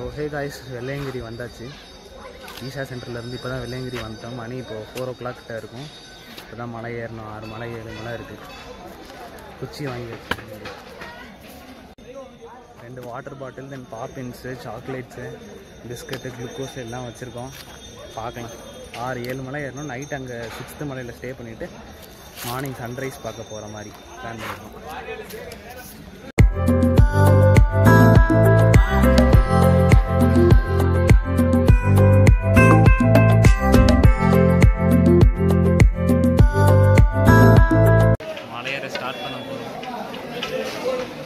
hey guys Velliangiri வந்தாச்சு ஈஷா சென்டர்லேருந்து இப்போ தான் வெள்ளையங்கிரி வந்துட்டோம் மணி இப்போது ஃபோர் ஓ கிளாக் கிட்ட இருக்கும் இப்போ தான் மலை ஏறணும் ஆறு மலை ஏழு மலை இருக்குது குச்சி வாங்கி வச்சுருக்கேன் ரெண்டு water bottle then Poppins chocolates biscuit glucose எல்லாம் வச்சுருக்கோம் பார்க்கலாம் ஆறு ஏழு மலை ஏறணும் நைட் அங்கே சிக்ஸ்த்து மலையில் ஸ்டே பண்ணிவிட்டு மார்னிங் சன்ரைஸ் பார்க்க போகிற மாதிரி பிளான் பண்ணியிருக்கோம் மலையேற ஸ்டார்ட் பண்ண போகிறோம்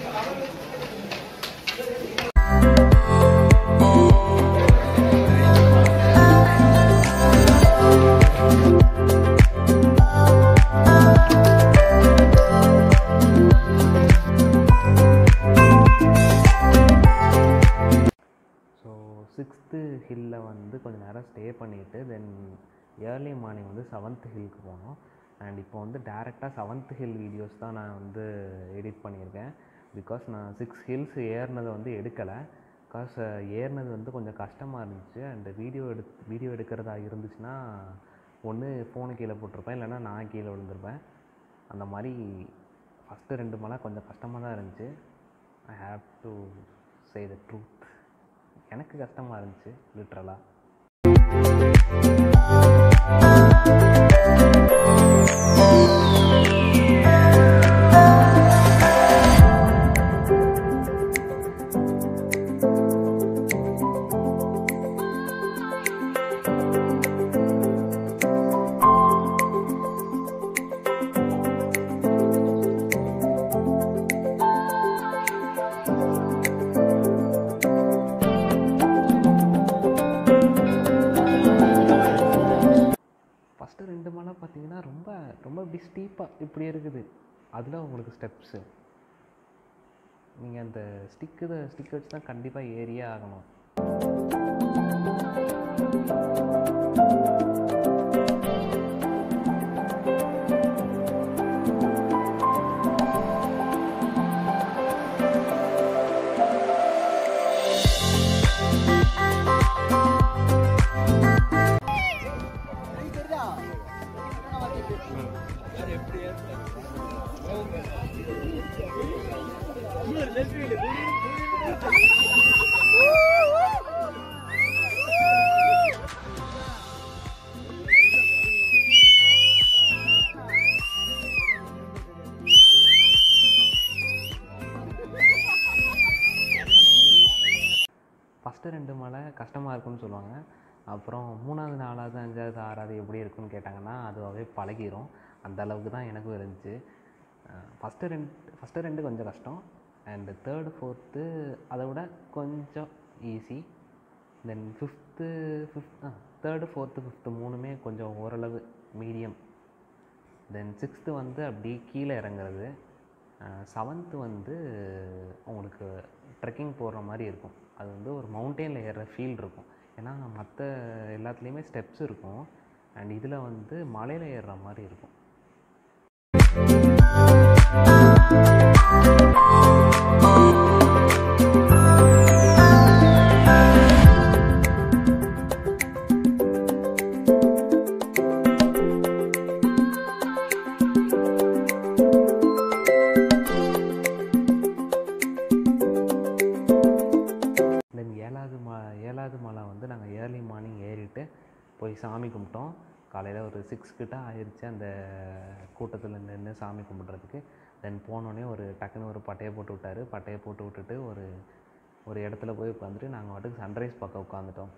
ஸோ சிக்ஸ்த்து ஹில்லில் வந்து கொஞ்சம் நேரம் ஸ்டே பண்ணிவிட்டு தென் ஏர்லி மார்னிங் வந்து செவன்த் ஹில்க்கு போனோம் அண்ட் இப்போ வந்து டேரெக்டாக செவன்த் ஹில் வீடியோஸ் தான் நான் வந்து எடிட் பண்ணியிருக்கேன் பிகாஸ் நான் சிக்ஸ் ஹில்ஸ் ஏறினதை வந்து எடுக்கலை பிகாஸ் ஏறினது வந்து கொஞ்சம் கஷ்டமாக இருந்துச்சு அண்ட் வீடியோ எடு வீடியோ எடுக்கிறதா இருந்துச்சுன்னா ஒன்று ஃபோனு கீழே போட்டிருப்பேன் இல்லைன்னா நான் கீழே விழுந்திருப்பேன் அந்த மாதிரி ஃபஸ்ட்டு ரெண்டு மலை கொஞ்சம் கஷ்டமாக தான் இருந்துச்சு I have to say the truth எனக்கு கஷ்டமாக இருந்துச்சு லிட்ரலாக ஃபஸ்ட்டு ரெண்டு மலை பார்த்தீங்கன்னா ரொம்ப ரொம்ப இப்படி ஸ்டீப்பாக இப்படி இருக்குது அதில் உங்களுக்கு ஸ்டெப்ஸு நீங்கள் அந்த ஸ்டிக்கு ஸ்டிக் வச்சு தான் கண்டிப்பாக ஏறியே ஆகணும் ஃபஸ்ட்டு ரெண்டு மலை கஷ்டமாக இருக்கும்னு சொல்லுவாங்க அப்புறம் மூணாவது நாலாவது அஞ்சாவது ஆறாவது எப்படி இருக்குன்னு கேட்டாங்கன்னா அதுவாகவே பழகிரும் அந்த அளவுக்கு தான் எனக்கும் இருந்துச்சு ஃபஸ்ட்டு ரெண்டு ஃபஸ்ட்டு ரெண்டு கொஞ்சம் கஷ்டம் அண்டு தேர்டு ஃபோர்த்து அதை விட கொஞ்சம் easy then fifth fifth ah third fourth fifth மூணுமே கொஞ்சம் ஓரளவு மீடியம் தென் சிக்ஸ்த்து வந்து அப்படி கீழே இறங்குறது செவன்த்து வந்து உங்களுக்கு ட்ரெக்கிங் போடுற மாதிரி இருக்கும் அது வந்து ஒரு மவுண்டெயினில் ஏறுற ஃபீல் இருக்கும் ஏன்னா மற்ற எல்லாத்துலேயுமே ஸ்டெப்ஸ் இருக்கும் அண்ட் இதில் வந்து மலையில் ஏறுற மாதிரி இருக்கும் தென் ஏழாவது மா ஏழாவது மலை வந்து நாங்கள் ஏர்லி மார்னிங் ஏறிட்டு போய் சாமி கும்பிட்டோம் காலையில் ஒரு சிக்ஸ் கிட்ட ஆயிடுச்சு அந்த கூட்டத்தில் நின்று சாமி கும்பிட்றதுக்கு தென் போனோடனே ஒரு டக்குன்னு ஒரு பட்டையை போட்டு விட்டாரு பட்டையை போட்டு விட்டுட்டு ஒரு ஒரு இடத்துல போய் உட்காந்துட்டு நாங்கள் வாட்டுக்கு சன்ரைஸ் பார்க்க உட்காந்துட்டோம்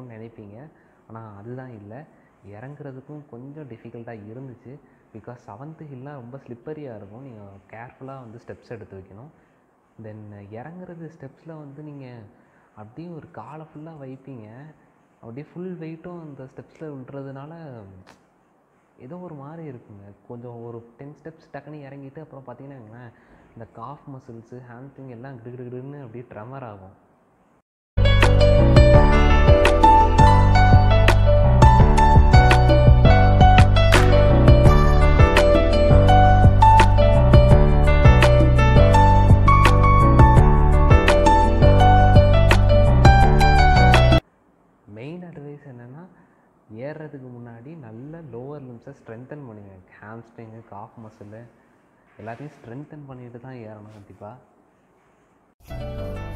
இருக்கும்னு நினைப்பீங்க ஆனால் அதுதான் இல்லை இறங்குறதுக்கும் கொஞ்சம் டிஃபிகல்ட்டாக இருந்துச்சு பிகாஸ் செவன்த்து ஹில்லாம் ரொம்ப ஸ்லிப்பரியாக இருக்கும் நீங்கள் கேர்ஃபுல்லாக வந்து ஸ்டெப்ஸ் எடுத்து வைக்கணும் தென் இறங்குறது ஸ்டெப்ஸில் வந்து நீங்கள் அப்படியே ஒரு காலை ஃபுல்லாக வைப்பீங்க அப்படியே ஃபுல் வெயிட்டும் அந்த ஸ்டெப்ஸில் விட்றதுனால ஏதோ ஒரு மாதிரி இருக்குங்க கொஞ்சம் ஒரு டென் ஸ்டெப்ஸ் டக்குன்னு இறங்கிட்டு அப்புறம் பார்த்தீங்கன்னா வைங்களேன், இந்த காஃப் மசில்ஸு ஹேம்ஸ்ட்ரிங் எல்லாம் கிடுகிடுன்னு அப்படியே ட்ரெமர் ஆகும் மெயின் அட்வைஸ் என்னென்னா ஏறுறதுக்கு முன்னாடி நல்ல லோவர் லிம்ஸை ஸ்ட்ரென்தன் பண்ணுங்க ஹாம்ஸ்ட்ரிங்கு காஃப் மசில் எல்லாத்தையும் ஸ்ட்ரென்தன் பண்ணிட்டு தான் ஏறணும் கண்டிப்பாக